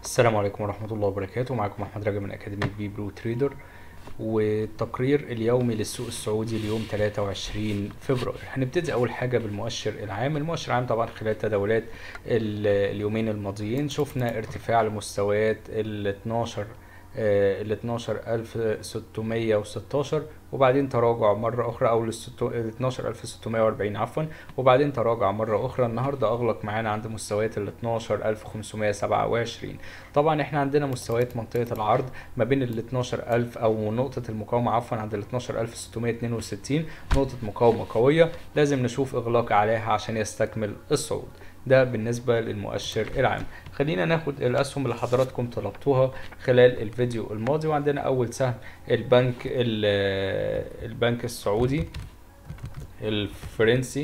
السلام عليكم ورحمة الله وبركاته معكم أحمد رجب من أكاديمية بي برو تريدر والتقرير اليومي للسوق السعودي اليوم 23 فبراير هنبتدي أول حاجة بالمؤشر العام المؤشر العام طبعا خلال تداولات ال- اليومين الماضيين شفنا ارتفاع لمستويات ال 12 ال 12616 وبعدين تراجع مرة أخرى أو ال 12640 عفوا وبعدين تراجع مرة أخرى النهاردة أغلق معانا عند مستويات ال 12527 طبعا احنا عندنا مستويات منطقة العرض ما بين ال 12000 أو نقطة المقاومة عفوا عند ال 12662 نقطة مقاومة قوية لازم نشوف إغلاق عليها عشان يستكمل الصعود ده بالنسبة للمؤشر العام خلينا ناخد الأسهم اللي حضراتكم طلبتوها خلال الفيديو الماضي وعندنا أول سهم البنك ال- البنك السعودي الفرنسي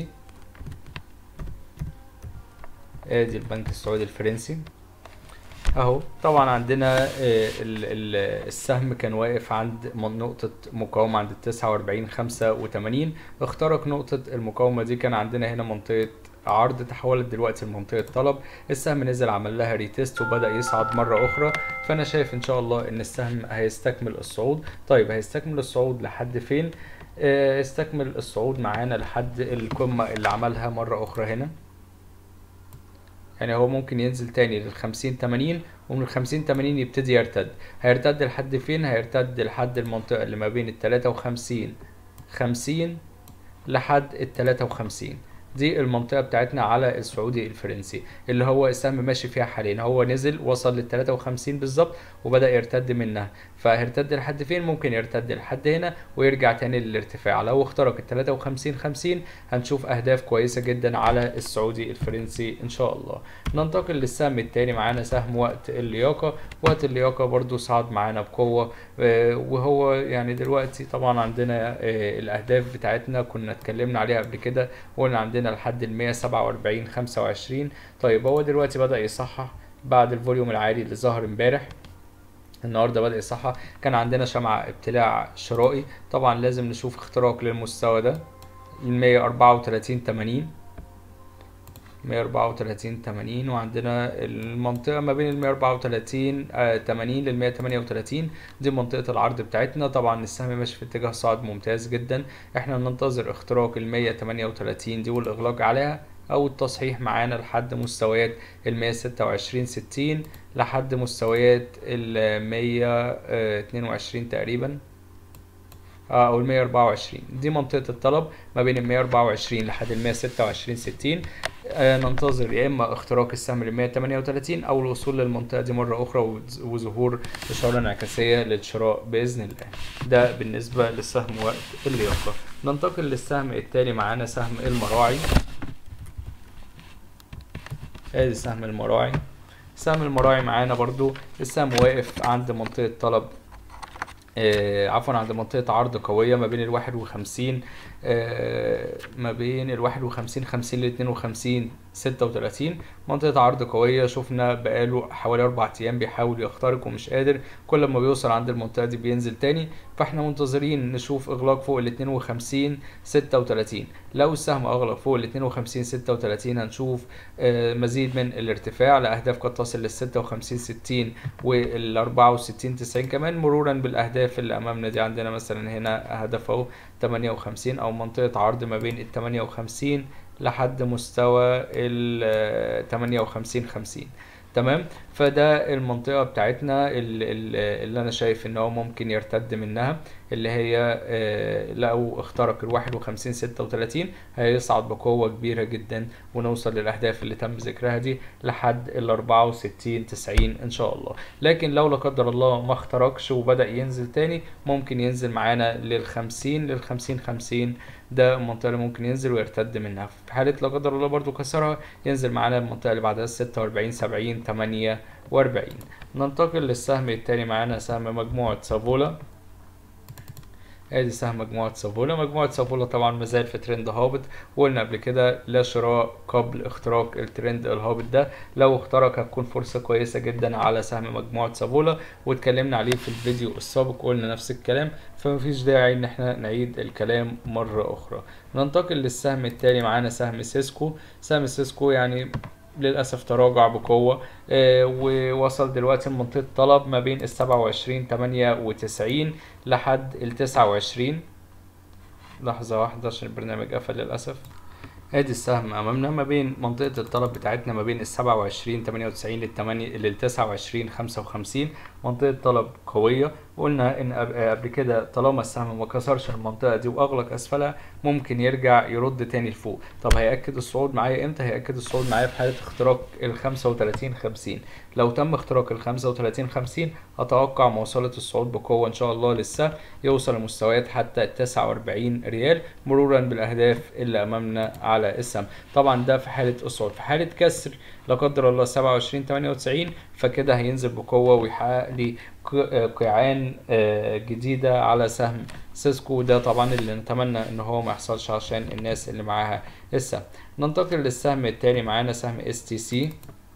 ادي البنك السعودي الفرنسي اهو طبعا عندنا آه، ال- ال- السهم كان واقف عند من- نقطة مقاومة عند التسعة واربعين خمسة وتمانين اخترق نقطة المقاومة دي كان عندنا هنا منطقة عرض تحولت دلوقتي لمنطقة طلب السهم نزل عمل لها ريتيست وبدأ يصعد مرة أخرى فأنا شايف إن شاء الله إن السهم هيستكمل الصعود طيب هيستكمل الصعود لحد فين؟ آه، يستكمل الصعود معانا لحد القمة اللي عملها مرة أخرى هنا يعني هو ممكن ينزل تاني للخمسين تمانين ومن الخمسين تمانين يبتدي يرتد هيرتد لحد فين هيرتد لحد المنطقة اللي ما بين التلاتة وخمسين خمسين لحد التلاتة وخمسين دي المنطقة بتاعتنا على السعودي الفرنسي اللي هو السهم ماشي فيها حاليا هو نزل وصل لل 53 بالظبط وبدأ يرتد منها فهيرتد لحد فين ممكن يرتد لحد هنا ويرجع تاني للارتفاع لو اخترق ال 53 50 هنشوف اهداف كويسة جدا على السعودي الفرنسي ان شاء الله ننتقل للسهم التاني معانا سهم وقت اللياقة وقت اللياقة برضو صعد معانا بقوة آه، وهو يعني دلوقتي طبعا عندنا آه، الاهداف بتاعتنا كنا اتكلمنا عليها قبل كده وقلنا عندنا لحد ال 147 25 طيب هو دلوقتي بدأ يصحح بعد الفوليوم العالي اللي ظهر امبارح النهارده بدأ يصحح كان عندنا شمعة ابتلاع شرائي طبعا لازم نشوف اختراق للمستوى ده ال 134 80 134 80 وعندنا المنطقة ما بين ال 134 آه، 80 لل 138 دي منطقة العرض بتاعتنا طبعا السهم ماشي في اتجاه صاعد ممتاز جدا احنا ننتظر اختراق ال 138 دي والإغلاق عليها أو التصحيح معانا لحد مستويات ال 126 60 لحد مستويات ال 122 تقريبا اه او ال 124 دي منطقة الطلب ما بين ال 124 لحد ال 126 60 آه ننتظر يا اما اختراق السهم لل 138 او الوصول للمنطقة دي مرة اخرى وز- وظهور اشارة انعكاسية للشراء باذن الله ده بالنسبة للسهم وقت اللياقة ننتقل للسهم التالي معانا سهم المراعي ادي سهم المراعي سهم المراعي معانا برضو السهم واقف عند منطقة طلب آه، عفوا عند منطقة عرض قوية ما بين الواحد وخمسين آه، ما بين الواحد وخمسين خمسين لاتنين وخمسين ستة وتلاتين منطقة عرض قوية شفنا بقاله حوالي أربع أيام بيحاول يخترق ومش قادر كل ما بيوصل عند المنطقة دي بينزل تاني فاحنا منتظرين نشوف إغلاق فوق الاتنين وخمسين ستة وتلاتين لو السهم أغلق فوق الاتنين وخمسين ستة وتلاتين هنشوف آه، مزيد من الارتفاع لأهداف قد تصل للستة وخمسين ستين والأربعة وستين تسعين كمان مرورا بالأهداف اللي أمامنا دي عندنا مثلا هنا هدف أهو تمانية وخمسين أو منطقة عرض ما بين التمانية وخمسين لحد مستوى ال تمانية وخمسين خمسين تمام فده المنطقة بتاعتنا ال- ال- اللي أنا شايف إن هو ممكن يرتد منها اللي هي آه، لو اخترق الواحد وخمسين ستة وتلاتين هيصعد بقوة كبيرة جدا ونوصل للأهداف اللي تم ذكرها دي لحد ال 64 90 إن شاء الله لكن لو لا قدر الله ما اخترقش وبدأ ينزل تاني ممكن ينزل معانا لل 50 لل 50 50 ده المنطقة اللي ممكن ينزل ويرتد منها في حالة لا قدر الله برضو كسرها ينزل معانا المنطقة اللي بعدها 46 70 48 ننتقل للسهم التاني معانا سهم مجموعة سافولا ادي سهم مجموعة سافولا مجموعة سافولا طبعا مازال في ترند هابط وقلنا قبل كده لا شراء قبل اختراق الترند الهابط ده لو اخترق هتكون فرصة كويسة جدا على سهم مجموعة سافولا واتكلمنا عليه في الفيديو السابق وقلنا نفس الكلام فمفيش داعي ان احنا نعيد الكلام مرة اخرى ننتقل للسهم التالي معانا سهم سيسكو سهم سيسكو يعني للأسف تراجع بقوة آه، ووصل دلوقتي لمنطقة طلب ما بين السبعة وعشرين تمانية وتسعين لحد التسعة وعشرين لحظة واحدة عشان البرنامج قفل للأسف ادي السهم امامنا ما بين منطقة الطلب بتاعتنا ما بين السبعة وعشرين تمانية وتسعين للتمانية للتسعة وعشرين خمسة وخمسين منطقة طلب قوية قلنا ان قب- قبل كده طالما السهم ما كسرش المنطقة دي واغلق اسفلها ممكن يرجع يرد تاني لفوق طب هيأكد الصعود معايا امتى هيأكد الصعود معايا في حالة اختراق ال 35 50 لو تم اختراق ال 35 50 اتوقع مواصلة الصعود بقوة ان شاء الله للسهم يوصل لمستويات حتى ال 49 ريال مرورا بالاهداف اللي امامنا على السهم طبعا ده في حالة الصعود في حالة كسر لا قدر الله 27 98 فكده هينزل بقوة ويحقق لي ق- قيعان آه، جديدة على سهم سيسكو ده طبعا اللي نتمنى ان هو ما يحصلش عشان الناس اللي معاها السهم ننتقل للسهم التالي معانا سهم اس تي سي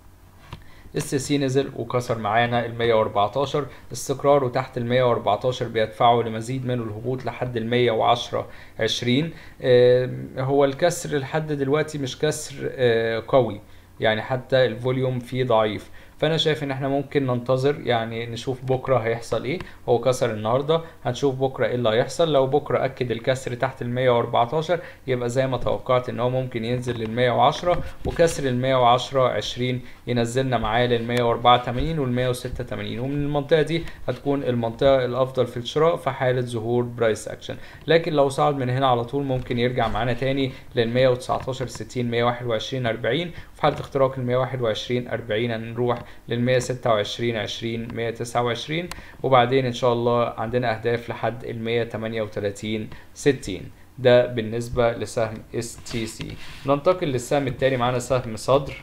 اس سي نزل وكسر معانا ال 114 استقراره تحت ال 114 بيدفعه لمزيد من الهبوط لحد ال 110 20 آه، هو الكسر لحد دلوقتي مش كسر آه، قوي يعني حتى الفوليوم فيه ضعيف فانا شايف ان احنا ممكن ننتظر يعني نشوف بكره هيحصل ايه هو كسر النهارده هنشوف بكره ايه اللي هيحصل لو بكره اكد الكسر تحت ال 114 يبقى زي ما توقعت ان هو ممكن ينزل لل 110 وكسر ال 110 20 ينزلنا معاه لل 184 وال 186 ومن المنطقه دي هتكون المنطقه الافضل في الشراء في حاله ظهور برايس اكشن لكن لو صعد من هنا على طول ممكن يرجع معانا تاني لل 119 60 121 40 في حاله اختراق ال 121 40 هنروح لل 126 20 129 وبعدين ان شاء الله عندنا اهداف لحد ال 138 60 ده بالنسبة لسهم اس تي سي ننتقل للسهم التاني معانا سهم صدر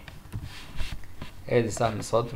ادي سهم صدر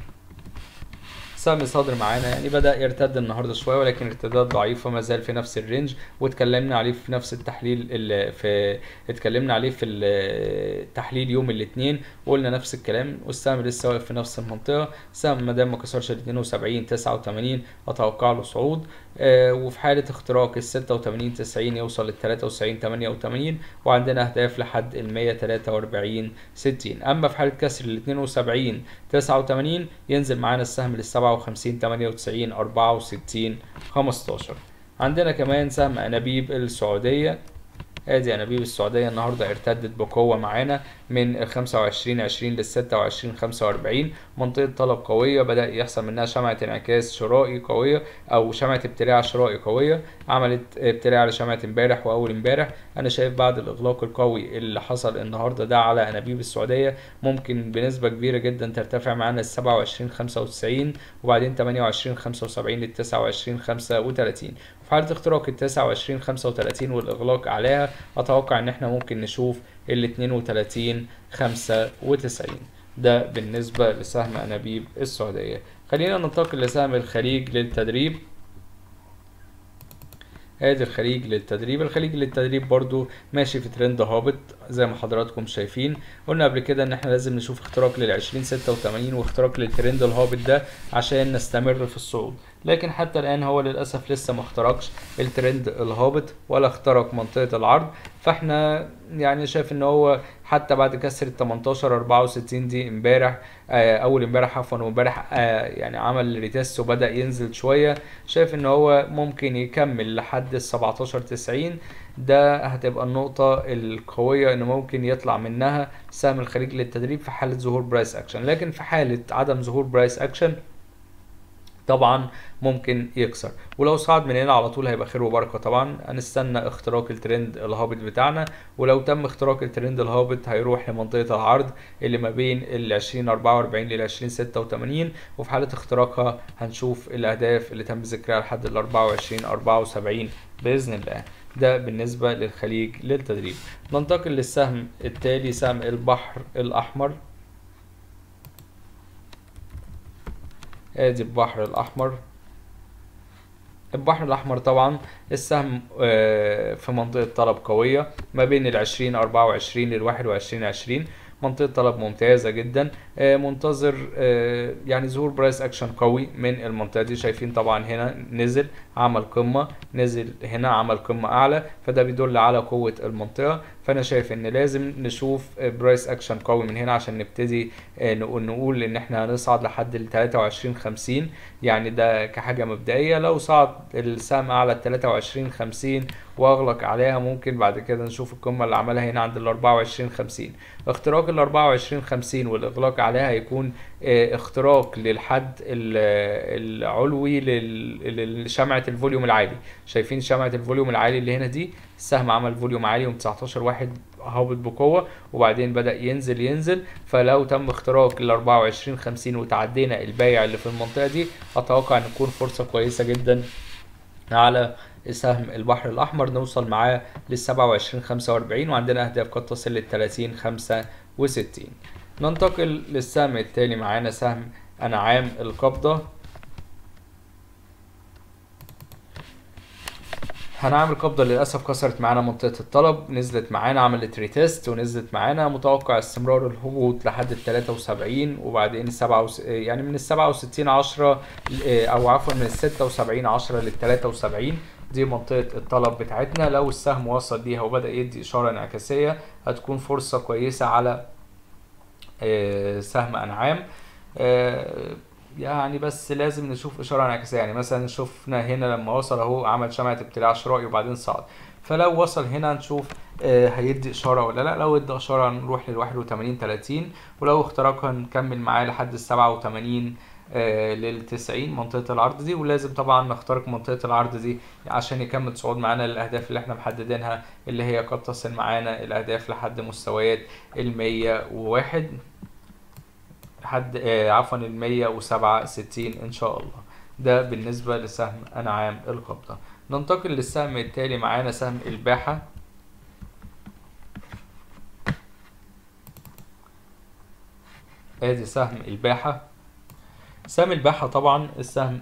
سهم صدر معانا يعني بدأ يرتد النهارده شويه ولكن ارتداد ضعيفه ما زال في نفس الرينج واتكلمنا عليه في نفس التحليل اللي في اتكلمنا عليه في التحليل يوم الاثنين وقلنا نفس الكلام والسهم لسه واقف في نفس المنطقه سهم ما دام ما كسرش ال 72 89 اتوقع له صعود آه وفي حاله اختراق ال 86 90 يوصل لل 93 88 وعندنا اهداف لحد ال 143 60 اما في حاله كسر ال 72 89 ينزل معانا السهم لل 57 98 64 15 عندنا كمان سهم انابيب السعوديه ادي انابيب السعوديه النهارده ارتدت بقوه معانا من ال 25 20 لل 26 45 منطقه طلب قويه بدا يحصل منها شمعه انعكاس شرائي قويه او شمعه ابتلاع شرائي قويه عملت ابتلاع لشمعه امبارح واول امبارح انا شايف بعد الاغلاق القوي اللي حصل النهارده ده على انابيب السعوديه ممكن بنسبه كبيره جدا ترتفع معانا ل 27 95 وبعدين 28 75 لل 29 35 في حاله اختراق ال 29 35 والاغلاق عليها اتوقع ان احنا ممكن نشوف ال 32 95 ده بالنسبة لسهم أنابيب السعودية خلينا ننتقل لسهم الخليج للتدريب ادي الخليج للتدريب الخليج للتدريب برضو ماشي في ترند هابط زي ما حضراتكم شايفين قلنا قبل كده ان احنا لازم نشوف اختراق لل 2086 واختراق للترند الهابط ده عشان نستمر في الصعود لكن حتى الان هو للاسف لسه ما اخترقش الترند الهابط ولا اخترق منطقه العرض فاحنا يعني شايف ان هو حتى بعد كسر ال 18 64 دي امبارح آه اول امبارح عفوا وامبارح آه يعني عمل ريتست وبدا ينزل شويه شايف ان هو ممكن يكمل لحد ال 17 90 ده هتبقى النقطة القوية ان ممكن يطلع منها سهم الخليج للتدريب في حالة ظهور برايس اكشن لكن في حالة عدم ظهور برايس اكشن طبعا ممكن يكسر ولو صعد من هنا على طول هيبقى خير وبركه طبعا هنستنى اختراق الترند الهابط بتاعنا ولو تم اختراق الترند الهابط هيروح لمنطقه العرض اللي ما بين ال 20 44 لل 20 86 وفي حاله اختراقها هنشوف الاهداف اللي تم ذكرها لحد ال 24 74 باذن الله ده بالنسبه للخليج للتدريب ننتقل للسهم التالي سهم البحر الاحمر ادي البحر الاحمر البحر الاحمر طبعا السهم في منطقه طلب قويه ما بين ال 20 24 لل 21 20 منطقه طلب ممتازه جدا منتظر يعني ظهور برايس اكشن قوي من المنطقه دي شايفين طبعا هنا نزل عمل قمه نزل هنا عمل قمه اعلى فده بيدل على قوه المنطقه فانا شايف ان لازم نشوف برايس اكشن قوي من هنا عشان نبتدي آه، نقول نقول ان احنا هنصعد لحد ال 23 50 يعني ده كحاجه مبدئيه لو صعد السهم اعلى ال 23 50 واغلق عليها ممكن بعد كده نشوف القمه اللي عملها هنا عند ال 24 50 اختراق ال 24 50 والاغلاق عليها هيكون آه، اختراق للحد ال- العلوي لل- لشمعة الفوليوم العالي شايفين شمعة الفوليوم العالي اللي هنا دي السهم عمل فوليوم عالي يوم 19 واحد هابط بقوة وبعدين بدأ ينزل ينزل فلو تم اختراق ال 24 50 وتعدينا البايع اللي في المنطقة دي اتوقع ان تكون فرصة كويسة جدا على سهم البحر الأحمر نوصل معاه لل 27 45 وعندنا أهداف قد تصل لل 30 65 ننتقل للسهم التالي معانا سهم أنعام القبضة هنعمل قبضة للأسف كسرت معانا منطقة الطلب نزلت معانا عملت ريتيست ونزلت معانا متوقع استمرار الهبوط لحد ال 73 وبعدين السبعة وس... يعني من ال 67 10 أو عفوا من ال 76 10 لل 73 دي منطقة الطلب بتاعتنا لو السهم وصل ليها وبدأ يدي إشارة انعكاسية هتكون فرصة كويسة على آه، سهم أنعام آه، يعني بس لازم نشوف إشارة انعكاسية يعني مثلا شفنا هنا لما وصل أهو عمل شمعة ابتلاع شرائي وبعدين صعد فلو وصل هنا نشوف آه، هيدي إشارة ولا لا لو ادى إشارة نروح لل 81 30 ولو اخترقها نكمل معاه لحد ال 87 لل 90 منطقة العرض دي ولازم طبعا نخترق منطقة العرض دي عشان يكمل صعود معانا للأهداف اللي احنا محددينها اللي هي قد تصل معانا الأهداف لحد مستويات ال 101 لحد آه عفوا ال 167 إن شاء الله ده بالنسبة لسهم أنعام القبضة ننتقل للسهم التالي معانا سهم الباحة ادي سهم الباحة سهم الباحة طبعا السهم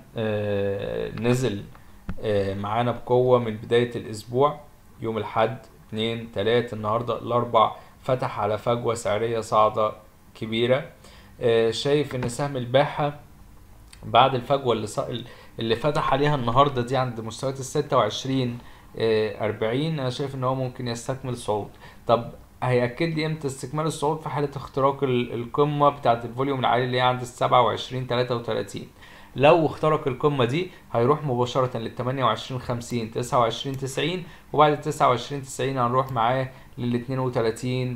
آه نزل آه معانا بقوة من بداية الأسبوع يوم الحد اتنين تلات النهاردة الأربع فتح على فجوة سعرية صاعدة كبيرة آه شايف إن سهم الباحة بعد الفجوة اللي ص... اللي فتح عليها النهاردة دي عند مستويات الستة وعشرين أربعين أنا شايف إن هو ممكن يستكمل صعود طب هيأكد لي امتى استكمال الصعود في حالة اختراق ال- القمة بتاعة الفوليوم العالي اللي هي عند السبعة وعشرين تلاتة وتلاتين لو اخترق القمة دي هيروح مباشرة لل 28 50 29 90 وبعد ال 29 90 هنروح معاه لل 32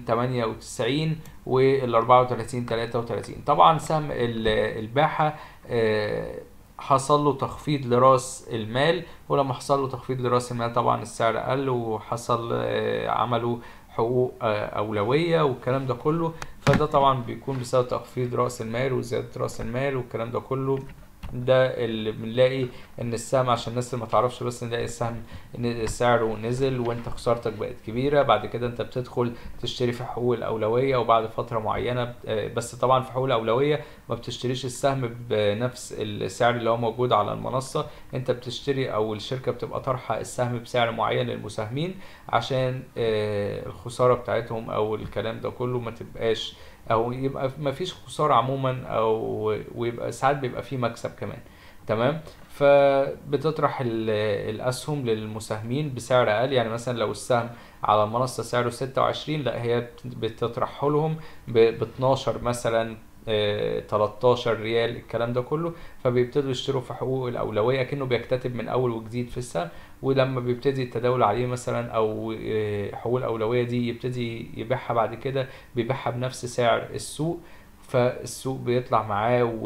98 وال 34 33 طبعا سهم ال- الباحة آه، حصل له تخفيض لراس المال ولما حصل له تخفيض لراس المال طبعا السعر قل وحصل آه، عملوا حقوق آه، أولوية والكلام ده كله فده طبعا بيكون بسبب تخفيض رأس المال وزيادة رأس المال والكلام ده كله ده اللي بنلاقي ان السهم عشان الناس اللي ما تعرفش بس نلاقي السهم ان سعره نزل وانت خسارتك بقت كبيره بعد كده انت بتدخل تشتري في حقوق الاولويه وبعد فتره معينه آه، بس طبعا في حقوق الاولويه ما بتشتريش السهم بنفس السعر اللي هو موجود على المنصه انت بتشتري او الشركه بتبقى طرحه السهم بسعر معين للمساهمين عشان آه، الخساره بتاعتهم او الكلام ده كله ما تبقاش او يبقى ما فيش خساره عموما او ويبقى ساعات بيبقى فيه مكسب كمان تمام فبتطرح ال- الاسهم للمساهمين بسعر اقل يعني مثلا لو السهم على المنصه سعره 26 لا هي بت- بتطرحه لهم ب 12 مثلا آه، 13 ريال الكلام ده كله فبيبتدوا يشتروا في حقوق الاولويه كأنه بيكتتب من اول وجديد في السهم ولما بيبتدي التداول عليه مثلا او آه، حقوق الاولويه دي يبتدي يبيعها بعد كده بيبيعها بنفس سعر السوق فالسوق بيطلع معاه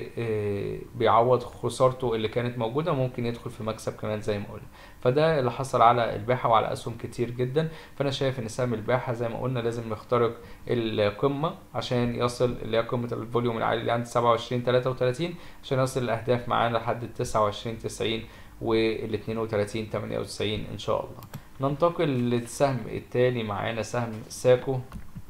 وبيعوض خسارته اللي كانت موجودة ممكن يدخل في مكسب كمان زي ما قلنا فده اللي حصل على الباحة وعلى أسهم كتير جدا فأنا شايف إن سهم الباحة زي ما قلنا لازم نخترق القمة عشان يصل اللي هي قمة الفوليوم العالي اللي عند 27 33 عشان يصل الأهداف معانا لحد ال 29 90 وال 32 98 إن شاء الله ننتقل للسهم التالي معانا سهم ساكو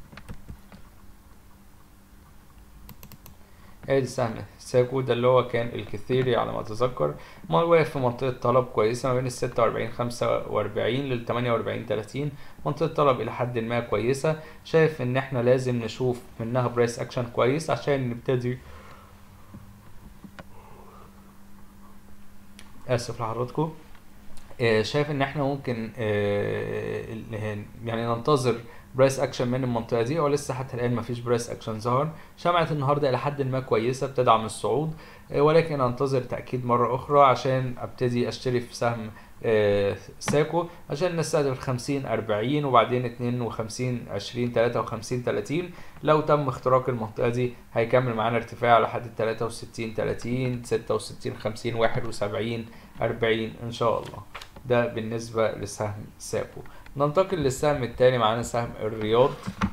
ادي سهم ساكو ده اللي هو كان الكثيري على ما اتذكر ما واقف في منطقة طلب كويسة ما بين الستة وأربعين خمسة وأربعين للتمانية وأربعين تلاتين منطقة طلب إلى حد ما كويسة شايف إن إحنا لازم نشوف منها برايس أكشن كويس عشان نبتدي آسف لحضراتكم آه، شايف ان احنا ممكن آه، ال- يعني ننتظر برايس اكشن من المنطقه دي ولسه حتى الان مفيش برايس اكشن ظهر شمعة النهارده الى حد ما كويسه بتدعم الصعود آه، ولكن انتظر تاكيد مره اخرى عشان ابتدي اشتري في سهم آه، ساكو عشان نستهدف 50 40 وبعدين 52 20 53 30 لو تم اختراق المنطقه دي هيكمل معانا ارتفاع لحد 63 30 66 50 71 40 ان شاء الله ده بالنسبة لسهم سابو ننتقل للسهم التاني معانا سهم الرياض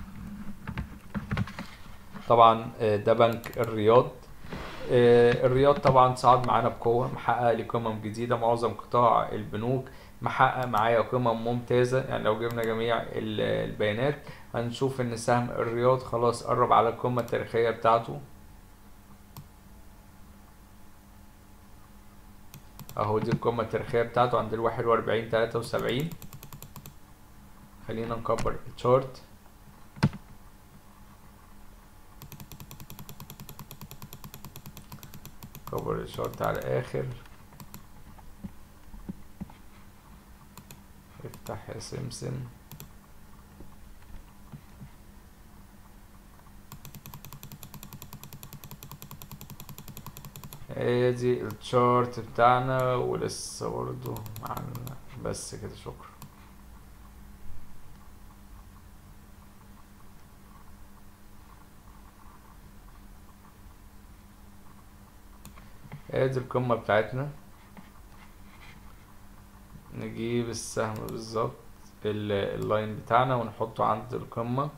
طبعا آه، ده بنك الرياض آه، الرياض طبعا صعد معانا بقوة محقق لي قمم جديدة معظم قطاع البنوك محقق معايا قمم ممتازة يعني لو جبنا جميع ال- البيانات هنشوف ان سهم الرياض خلاص قرب على القمة التاريخية بتاعته اهو دي القمة التاريخية بتاعته عند الواحد واربعين تلاتة وسبعين خلينا نكبر الشارت كبر الشارت على الاخر افتح يا سمسم هي دي الشارت بتاعنا ولسه برضه معانا بس كده شكرا ادي القمة بتاعتنا نجيب السهم بالظبط ال- اللاين بتاعنا ونحطه عند القمة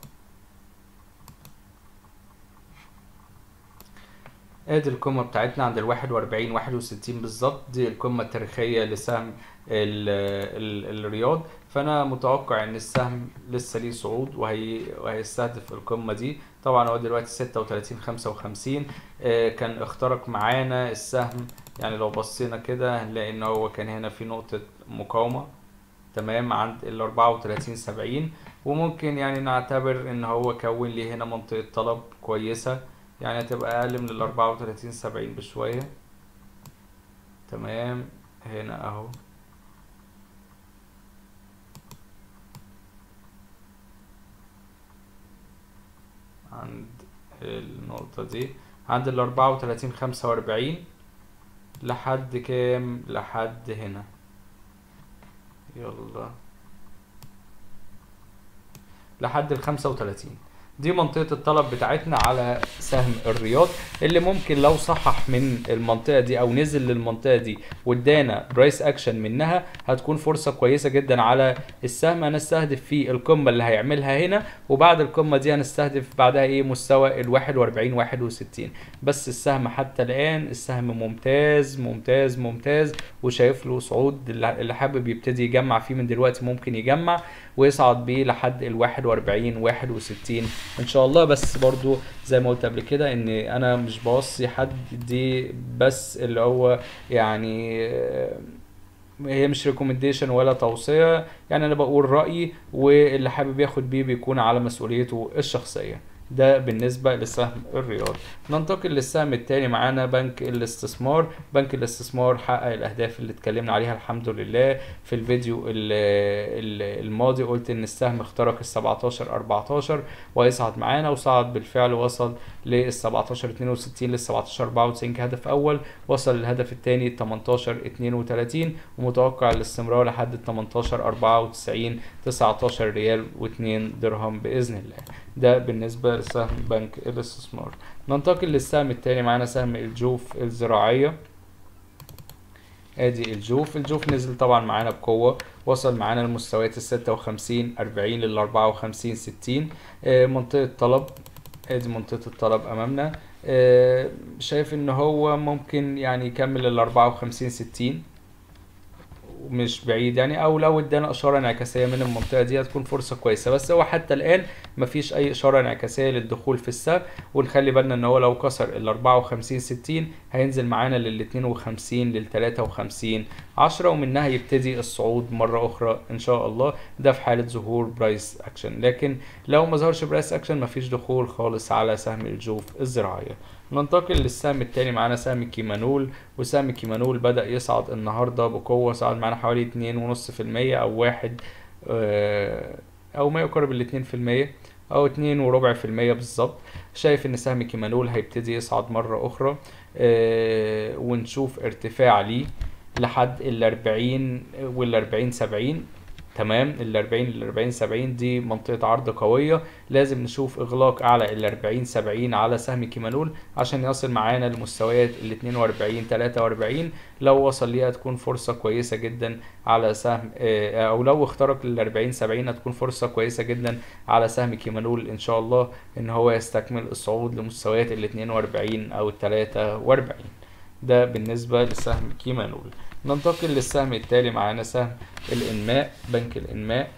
ادي القمة بتاعتنا عند الواحد واربعين واحد وستين بالظبط دي القمة التاريخية لسهم ال ال الرياض فانا متوقع ان السهم لسه ليه صعود وهي وهيستهدف القمة دي طبعا هو دلوقتي ستة وتلاتين خمسة وخمسين كان اخترق معانا السهم يعني لو بصينا كده هنلاقي ان هو كان هنا في نقطة مقاومة تمام عند ال 34 70 وممكن يعني نعتبر ان هو كون لي هنا منطقة طلب كويسة يعني هتبقى اقل من ال 34 70 بشوية تمام هنا اهو عند النقطة دي عند ال 34 45 لحد كام لحد هنا يلا لحد ال 35 دي منطقة الطلب بتاعتنا على سهم الرياض اللي ممكن لو صحح من المنطقة دي او نزل للمنطقة دي وادانا برايس اكشن منها هتكون فرصة كويسة جدا على السهم هنستهدف فيه القمة اللي هيعملها هنا وبعد القمة دي هنستهدف بعدها ايه مستوى ال 41 61 بس السهم حتى الان السهم ممتاز ممتاز ممتاز وشايف له صعود اللي حابب يبتدي يجمع فيه من دلوقتي ممكن يجمع ويصعد بيه لحد ال 41 61 ان شاء الله بس برضو زي ما قلت قبل كده ان انا مش بوصي حد دي بس اللي هو يعني هي مش ريكومنديشن ولا توصية يعني انا بقول رأيي واللي حابب ياخد بيه بيكون على مسؤوليته الشخصية ده بالنسبة لسهم الرياض ننتقل للسهم التاني معانا بنك الاستثمار بنك الاستثمار حقق الأهداف اللي اتكلمنا عليها الحمد لله في الفيديو الماضي قلت إن السهم اخترق ال 17 14 ويصعد معانا وصعد بالفعل وصل لل 17 62 لل 17 94 كهدف أول وصل للهدف الثاني 18 32 ومتوقع الاستمرار لحد ال 18 94 19 ريال و2 درهم بإذن الله ده بالنسبة لسهم بنك الاستثمار ننتقل للسهم التاني معانا سهم الجوف الزراعية ادي الجوف الجوف نزل طبعا معانا بقوة وصل معانا لمستويات ال 56 40 لل 54 60 آه منطقة طلب ادي منطقة الطلب امامنا آه شايف ان هو ممكن يعني يكمل ال 54 60 مش بعيد يعني او لو ادانا اشاره انعكاسيه من المنطقه دي هتكون فرصه كويسه بس هو حتى الان مفيش اي اشاره انعكاسيه للدخول في السهم ونخلي بالنا ان هو لو كسر ال 54 60 هينزل معانا لل 52 لل 53 10 ومنها يبتدي الصعود مره اخرى ان شاء الله ده في حاله ظهور برايس اكشن لكن لو ما ظهرش برايس اكشن مفيش دخول خالص على سهم الجوف الزراعيه ننتقل للسهم التاني معانا سهم كيمانول وسهم كيمانول بدأ يصعد النهارده بقوة صعد معانا حوالي اتنين ونص في المية أو واحد آه، أو ما يقارب الاتنين في المية أو اتنين وربع في المية بالظبط شايف إن سهم كيمانول هيبتدي يصعد مرة أخرى آه، ونشوف ارتفاع ليه لحد الأربعين والأربعين سبعين تمام ال 40 ل 40 70 دي منطقة عرض قوية لازم نشوف إغلاق أعلى ال 40 70 على سهم كيمانول عشان يصل معانا لمستويات ال 42 43 لو وصل ليها تكون فرصة كويسة جدا على سهم آه، أو لو اخترق ال 40 70 هتكون فرصة كويسة جدا على سهم كيمانول إن شاء الله إن هو يستكمل الصعود لمستويات ال 42 أو ال 43 ده بالنسبة لسهم كيمانول ننتقل للسهم التالي معانا سهم الإنماء بنك الإنماء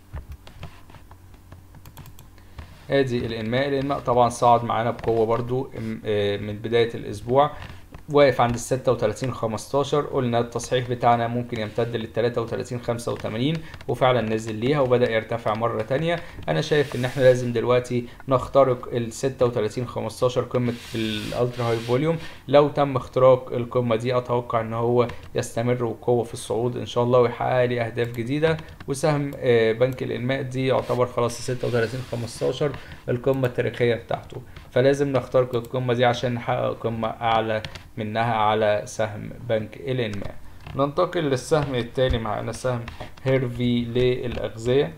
ادي الانماء الانماء طبعا صعد معانا بقوه برضو ام- آه، من بدايه الاسبوع واقف عند ال 36 15 قلنا التصحيح بتاعنا ممكن يمتد لل 33 85 وفعلا نزل ليها وبدأ يرتفع مرة تانية انا شايف ان احنا لازم دلوقتي نخترق ال 36 15 قمة الالترا هاي فوليوم لو تم اختراق القمة دي اتوقع ان هو يستمر بقوة في الصعود ان شاء الله ويحقق لي اهداف جديدة وسهم آه، بنك الانماء دي يعتبر خلاص ال 36 15 القمة التاريخية بتاعته فلازم نخترق القمة دي عشان نحقق قمة أعلى منها على سهم بنك الإنماء ننتقل للسهم التاني معانا سهم هيرفي للأغذية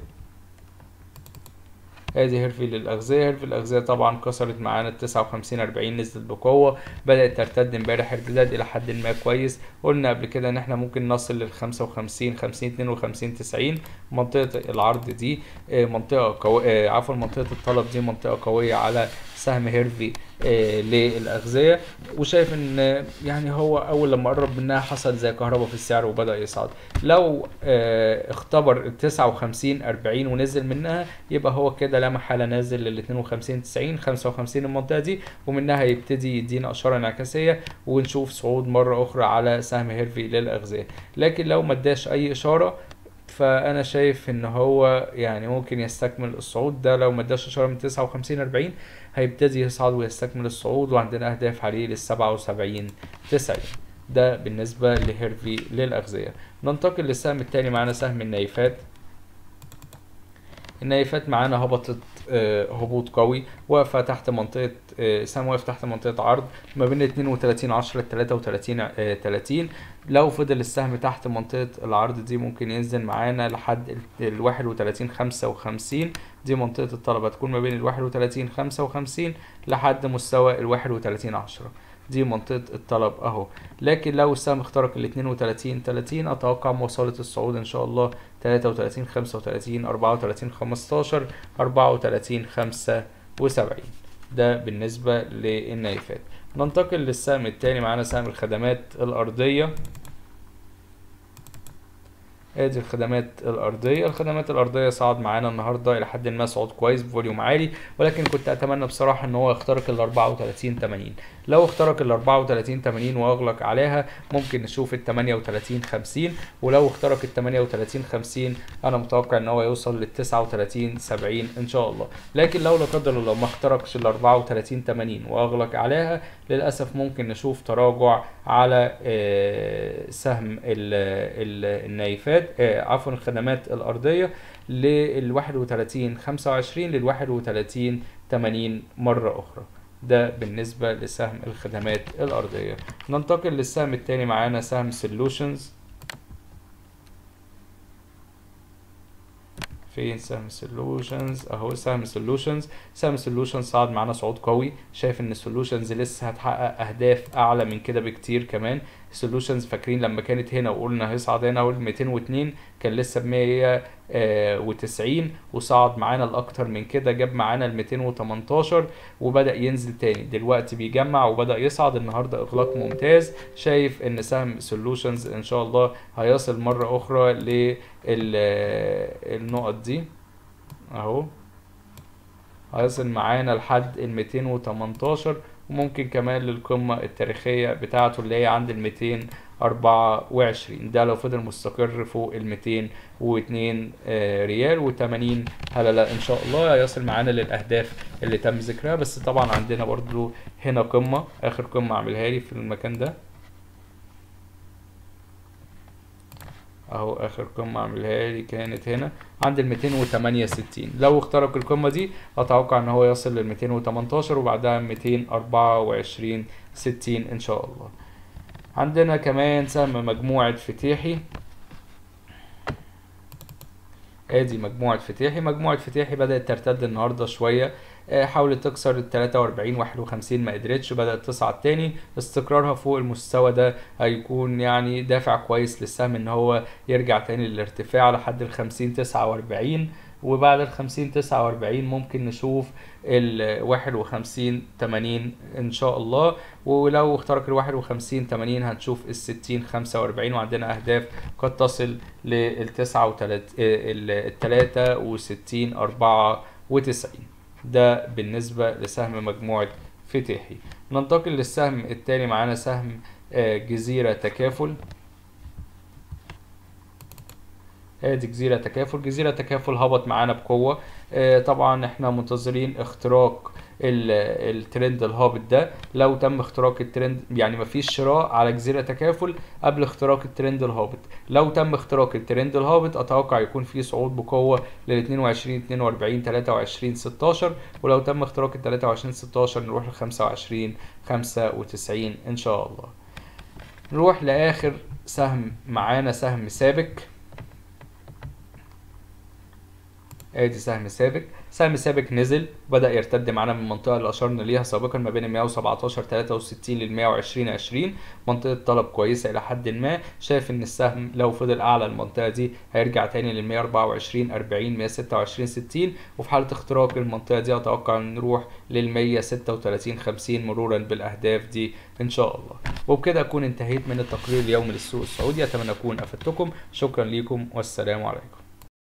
ادي هيرفي للأغذية هيرفي للأغذية طبعا كسرت معانا ال 59 40 نزلت بقوة بدأت ترتد امبارح ارتداد إلى حد ما كويس قلنا قبل كده إن احنا ممكن نصل لل 55 50 52 90 منطقة العرض دي آه، منطقة قوية عفوا منطقة الطلب دي منطقة قوية على سهم هيرفي آه، للأغذية وشايف ان آه، يعني هو اول لما قرب منها حصل زي كهرباء في السعر وبدأ يصعد لو آه، اختبر ال 59 40 ونزل منها يبقى هو كده لا محالة نازل لل 52 90 55 المنطقة دي ومنها هيبتدي يدينا إشارة انعكاسية ونشوف صعود مرة أخرى على سهم هيرفي للأغذية لكن لو ما اداش أي إشارة فانا شايف ان هو يعني ممكن يستكمل الصعود ده لو ما اداش اشاره من 59 40 هيبتدي يصعد ويستكمل الصعود وعندنا اهداف عليه لل 77 90 ده بالنسبه لهيرفي للاغذيه ننتقل للسهم التاني معانا سهم النايفات النايفات معانا هبطت آه، هبوط قوي واقفة تحت منطقة آه، سهم واقف تحت منطقة عرض ما بين 32 10 ل 33 آه، 30 لو فضل السهم تحت منطقة العرض دي ممكن ينزل معانا لحد ال- ال 31 55 دي منطقة الطلب هتكون ما بين ال 31 55 لحد مستوى ال 31 10 دي منطقة الطلب اهو لكن لو السهم اخترق ال 32 30 اتوقع مواصلة الصعود ان شاء الله 33 35 34 15 34 75 ده بالنسبة للنايفات ننتقل للسهم التاني معانا سهم الخدمات الأرضية ادي الخدمات الارضيه الخدمات الارضيه صعد معانا النهارده الى حد ما صعود كويس بفوليوم عالي ولكن كنت اتمنى بصراحه ان هو يخترق ال 34 80 لو اخترق ال 34 80 واغلق عليها ممكن نشوف ال 38 50 ولو اخترق ال 38 50 انا متوقع ان هو يوصل لل 39 70 ان شاء الله لكن لو لا قدر الله ما اخترقش ال 34 80 واغلق عليها للاسف ممكن نشوف تراجع على آه، سهم ال- ال- النايفات آه، عفوا الخدمات الارضيه لل 31 25 لل 31 80 مره اخرى ده بالنسبة لسهم الخدمات الأرضية ننتقل للسهم التاني معانا سهم سولوشنز فين سهم سولوشنز اهو سهم سولوشنز سهم سولوشنز صعد معانا صعود قوي شايف ان سولوشنز لسه هتحقق اهداف اعلى من كده بكتير كمان سولوشنز فاكرين لما كانت هنا وقلنا هيصعد هنا اول 202 كان لسه ب 190 وصعد معانا لاكتر من كده جاب معانا ال 218 وبدا ينزل تاني دلوقتي بيجمع وبدا يصعد النهارده اغلاق ممتاز شايف ان سهم سولوشنز ان شاء الله هيصل مره اخرى للنقط دي اهو هيصل معانا لحد ال 218 وممكن كمان للقمة التاريخية بتاعته اللي هي عند ال 224 ده لو فضل مستقر فوق ال 202 آه، ريال و80 هللة ان شاء الله هيصل معانا للاهداف اللي تم ذكرها بس طبعا عندنا برضو هنا قمة اخر قمة اعملها لي في المكان ده اهو اخر قمة اعملها لي كانت هنا عند ال 268 لو اخترق القمة دي اتوقع ان هو يصل لل 218 وبعدها 224 60 ان شاء الله عندنا كمان سهم مجموعة فتيحي ادي مجموعة فتيحي مجموعة فتيحي بدأت ترتد النهاردة شوية آه، حاولت تكسر ال 43 51 ما قدرتش بدأت تصعد تاني استقرارها فوق المستوى ده هيكون يعني دافع كويس للسهم ان هو يرجع تاني للارتفاع لحد ال 50 49 وبعد ال 50 49 ممكن نشوف ال 51 80 ان شاء الله ولو اخترق ال 51 80 هنشوف ال 60 45 وعندنا اهداف قد تصل لل 39 ال 63 94 ده بالنسبة لسهم مجموعة فتحي ننتقل للسهم التاني معانا سهم آه، جزيرة تكافل ادي جزيرة تكافل جزيرة تكافل هبط معانا بقوة آه، طبعا احنا منتظرين اختراق ال- الترند الهابط ده لو تم اختراق الترند يعني مفيش شراء على جزيرة تكافل قبل اختراق الترند الهابط لو تم اختراق الترند الهابط اتوقع يكون في صعود بقوة لل 22 42 23 16 ولو تم اختراق ال 23 16 نروح ل 25 95 ان شاء الله نروح لاخر سهم معانا سهم سابق ادي سهم سابق سهم سابق نزل بدأ يرتد معانا من المنطقة اللي أشرنا ليها سابقا ما بين ال 117 63 لل 120 20 منطقة طلب كويسة إلى حد ما شايف إن السهم لو فضل أعلى المنطقة دي هيرجع تاني لل 124 40 126 60 وفي حالة اختراق المنطقة دي أتوقع إن نروح لل 136 50 مرورا بالأهداف دي إن شاء الله وبكده أكون انتهيت من التقرير اليومي للسوق السعودي أتمنى أكون أفدتكم شكرا لكم والسلام عليكم